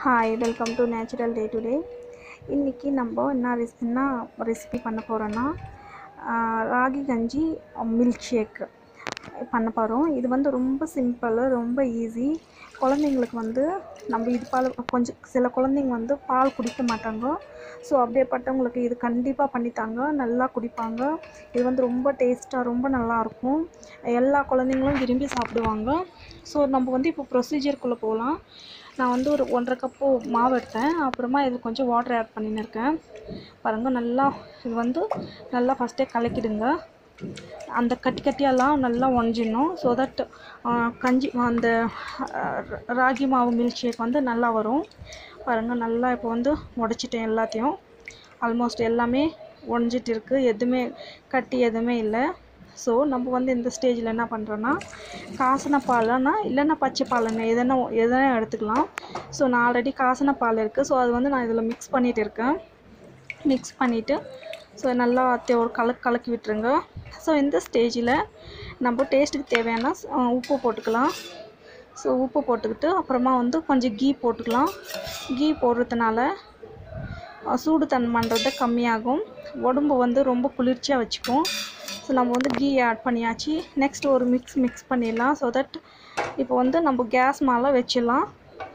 hi welcome to natural day to day இன்றைக்கி நம்ம என்ன ரெஸ் என்ன ரெசிபி பண்ண போகிறோன்னா ராகி கஞ்சி மில்க் ஷேக் பண்ண போகிறோம் இது வந்து ரொம்ப சிம்பிள் ரொம்ப ஈஸி குழந்தைங்களுக்கு வந்து நம்ம இது பால் கொஞ்சம் சில குழந்தைங்க வந்து பால் குடிக்க மாட்டாங்க ஸோ அப்படியேப்பட்டவங்களுக்கு இது கண்டிப்பாக பண்ணித்தாங்க நல்லா குடிப்பாங்க இது வந்து ரொம்ப டேஸ்ட்டாக ரொம்ப நல்லாயிருக்கும் எல்லா குழந்தைங்களும் விரும்பி சாப்பிடுவாங்க ஸோ நம்ம வந்து இப்போ ப்ரொசீஜருக்குள்ளே போகலாம் நான் வந்து ஒரு ஒன்றரை கப்பு மாவு எடுத்தேன் அப்புறமா இது கொஞ்சம் வாட்டர் ஆட் பண்ணின்னு இருக்கேன் பாருங்கள் நல்லா இது வந்து நல்லா ஃபஸ்ட்டே கலக்கிடுங்க அந்த கட்டி கட்டியெல்லாம் நல்லா உடஞ்சிடணும் ஸோ தட் கஞ்சி அந்த ராகி மாவு மில்க் ஷேக் வந்து நல்லா வரும் பாருங்கள் நல்லா இப்போ வந்து உடச்சிட்டேன் எல்லாத்தையும் ஆல்மோஸ்ட் எல்லாமே உடஞ்சிட்டு இருக்குது எதுவுமே கட்டி எதுவுமே இல்லை ஸோ நம்ம வந்து இந்த ஸ்டேஜில் என்ன பண்ணுறோன்னா காசின பால்னா இல்லைன்னா பச்சை பால்னா எதனா எதனா எடுத்துக்கலாம் ஸோ நான் ஆல்ரெடி காசின பால் இருக்குது ஸோ அது வந்து நான் இதில் மிக்ஸ் பண்ணிகிட்டு இருக்கேன் மிக்ஸ் பண்ணிவிட்டு ஸோ நல்லா தே- ஒரு கலக்கு கலக்கி விட்டுருங்க ஸோ இந்த ஸ்டேஜில் நம்ம டேஸ்ட்டுக்கு தேவையான அஹ், உப்பு போட்டுக்கலாம் ஸோ உப்பு போட்டுக்கிட்டு அப்புறமா வந்து கொஞ்சம் கீ போட்டுக்கலாம் கீ போடுறதுனால அஹ், சூடு தன்மைன்றது கம்மியாகும் உடம்பு வந்து ரொம்ப குளிர்ச்சியாக வச்சுக்கும் ஸோ நம்ம வந்து கீ ஆட் பண்ணியாச்சு நெக்ஸ்ட் ஒரு மிக்ஸ் மிக்ஸ் பண்ணிடலாம் ஸோ தட் இப்போ வந்து நம்ம கேஸ் மேலே வச்சிடலாம்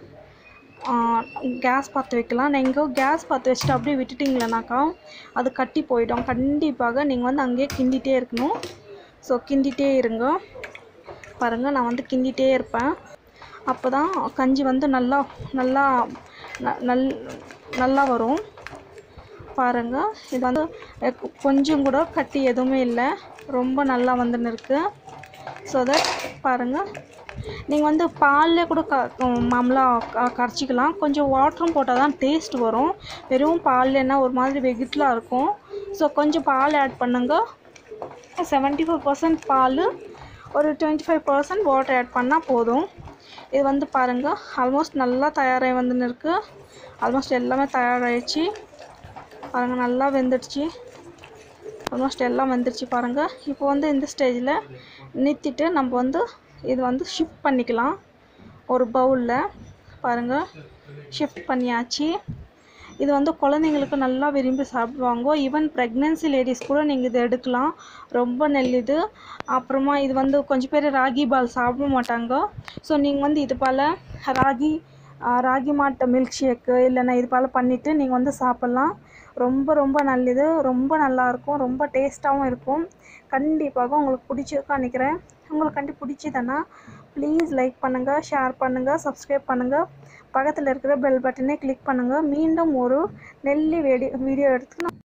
கேஸ் பற்ற வைக்கலாம் நீங்கள் கேஸ் பற்ற வச்சுட்டு அப்படியே விட்டுட்டிங்களேனாக்கா அது கட்டி போயிடும் கண்டிப்பாக நீங்கள் வந்து அங்கேயே கிண்டிகிட்டே இருக்கணும் ஸோ கிண்டிகிட்டே இருங்க பாருங்கள் நான் வந்து கிண்டிகிட்டே இருப்பேன் அப்போ தான் கஞ்சி வந்து நல்லா நல்லா ந- நல் நல்லா வரும் பாருங்கள் இது வந்து அஹ், கொ- கொஞ்சம் கூட கட்டி எதுவுமே இல்லை ரொம்ப நல்லா வந்துன்னு இருக்கு ஸோ தட் பாருங்கள் நீங்கள் வந்து பால்லே கூட க மாமலாக க கரைச்சிக்கலாம் கொஞ்சம் வாட்டரும் போட்டால் தான் டேஸ்ட் வரும் வெறும் பால்லேன்னா ஒரு மாதிரி வெகிட்டலாக இருக்கும் ஸோ கொஞ்சம் பால் ஆட் பண்ணுங்க செவன்ட்டி ஃபைவ் பர்சன்ட் பால் ஒரு twenty five percent water add பண்ணால் போதும் இது வந்து பாருங்கள் ஆல்மோஸ்ட் நல்லா தயாராகி வந்துன்னு இருக்குது ஆல்மோஸ்ட் எல்லாமே தயாராகிடுச்சு பாருங்கள் நல்லா வெந்துடுச்சு ஆல்மோஸ்ட் எல்லாம் வந்துருச்சு பாருங்கள் இப்போ வந்து இந்த ஸ்டேஜில் நிறுத்திட்டு நம்ம வந்து இது வந்து ஷிஃப்ட் பண்ணிக்கலாம் ஒரு பவுலில் பாருங்கள் ஷிஃப்ட் பண்ணியாச்சு இது வந்து குழந்தைங்களுக்கு நல்லா விரும்பி சாப்பிடுவாங்க ஈவன் ப்ரெக்னென்சி லேடிஸ் கூட நீங்கள் இது எடுக்கலாம் ரொம்ப நல்லது அப்புறமா இது வந்து கொஞ்சம் பேர் ராகி பால் சாப்பிட மாட்டாங்க ஸோ நீங்கள் வந்து இது போல் ராகி ஆ, ராகி மாட்டை மில்க் ஷேக்கு இல்லைன்னா இது போல் பண்ணிவிட்டு நீங்கள் வந்து சாப்பிட்லாம் ரொம்ப ரொம்ப நல்லது ரொம்ப நல்லாயிருக்கும் ரொம்ப டேஸ்ட்டாகவும் இருக்கும் கண்டிப்பாக உங்களுக்கு பிடிச்சிருக்கா நினைக்கிறேன் உங்களுக்கு கண்டி பிடிச்சதுன்னா ப்ளீஸ் லைக் பண்ணுங்கள் ஷேர் பண்ணுங்கள் சப்ஸ்கிரைப் பண்ணுங்கள் பக்கத்தில் இருக்கிற பெல் பட்டனை கிளிக் பண்ணுங்கள் மீண்டும் ஒரு நெல்லி வீடியோ வீடியோ எடுத்து நான்